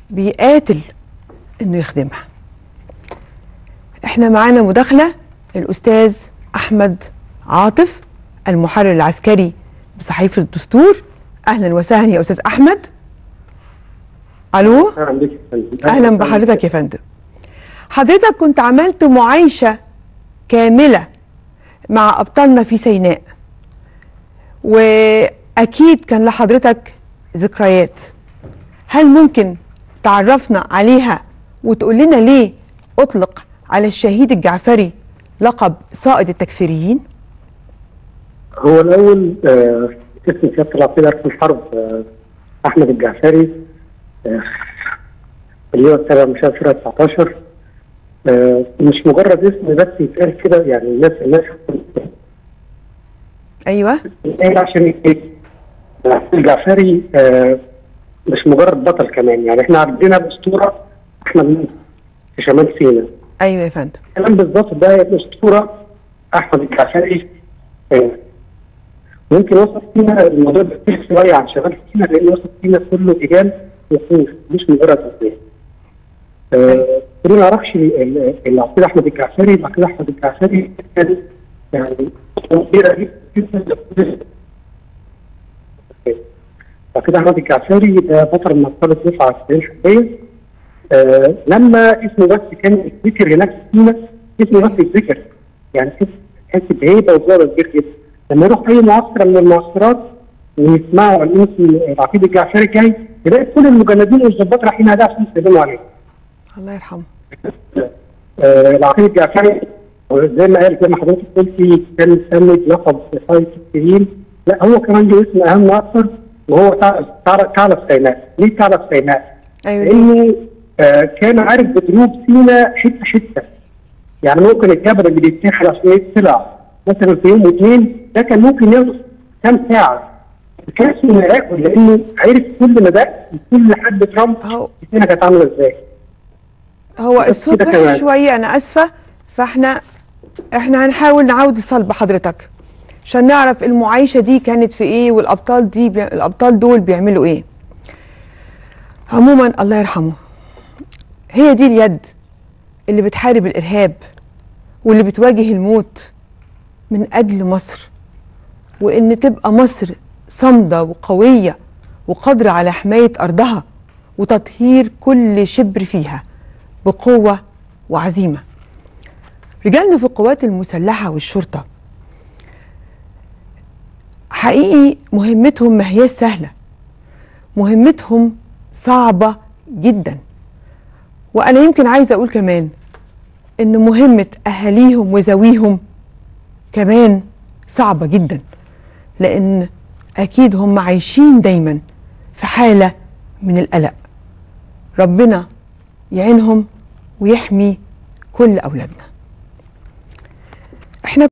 بيقاتل انه يخدمها احنا معانا مداخلة الأستاذ أحمد عاطف المحرر العسكري بصحيفة الدستور أهلا وسهلا يا أستاذ أحمد ألو اهلا بك يا فندم. أهلا بحضرتك يا فندم حضرتك كنت عملت معايشة كاملة مع أبطالنا في سيناء وأكيد كان لحضرتك ذكريات هل ممكن تعرفنا عليها وتقول لنا ليه أطلق على الشهيد الجعفري لقب صائد التكفيريين؟ هو الاول آه، اسم سياده العقيد اركان الحرب آه، احمد الجعفري آه، اللي هو السابع مشاهد فرقه 19 آه، مش مجرد اسم بس يتقال كده يعني الناس الناس أيوه إيه عشان ايه؟ الجعفري آه، مش مجرد بطل كمان يعني احنا عندنا الاسطوره احمد منصور في شمال سيناء أيوه يا فندم الكلام بالظبط ده الاسطوره احمد الجعفري آه، ممكن وسط سينا الموضوع بيختلف شويه عن شمال سينا لان وسط سينا كله رجال وقوف مش مجرد رجال. آه، اللي ما يعرفش ال- ال- العقيد احمد الجعفري العقيد احمد الجعفري كان يعني كبيره جدا العقيد احمد الجعفري ده بطل من ابطال الدفعه العسكريه الحربيه آه، لما اسمه بس كان يتذكر هناك في سينا اسمه بس يتذكر يعني تحس تحس بهيبه وجوده كبير جدا لما يروح اي معسكر من المعسكرات ويسمعوا عن اسم العقيد الجعفري جاي تلاقي كل المجندين والظباط رايحين عليه عشان يسلموا عليه. الله يرحمه آه، العقيد الجعفري زي ما قال زي ما حضرتك قلتي كان مسمي بلقب صيد السنين لا هو كمان له اسم اهم اكثر وهو ثعلب ثعلب سيناء، ليه ثعلب سيناء؟ أيوه ليه؟ لانه آه، كان عارف بدروب سينا حته حته يعني ممكن الجبل اللي بيتاخد عشان يطلع مثلا في يوم واثنين ده كان ممكن ياخد كام ساعه كان اسمه ياكل لانه عرف كل مدى كل حد ترامب أهو سينا كانت عامله ازاي هو بس الصوت كده وحش كمان. شوية أنا آسفة فإحنا إحنا هنحاول نعود لصلب حضرتك عشان نعرف المعايشة دي كانت في إيه والأبطال دي بي... الأبطال دول بيعملوا إيه عموما الله يرحمه هي دي اليد اللي بتحارب الإرهاب واللي بتواجه الموت من أجل مصر وإن تبقى مصر صامدة وقوية وقادرة على حماية أرضها وتطهير كل شبر فيها بقوة وعزيمة رجالنا في القوات المسلحة والشرطة حقيقي مهمتهم ما هي سهلة مهمتهم صعبة جدا وأنا يمكن عايزة أقول كمان إن مهمة أهاليهم وذويهم كمان صعبة جدا لأن أكيد هم عايشين دايما في حالة من القلق ربنا يعينهم ويحمي كل أولادنا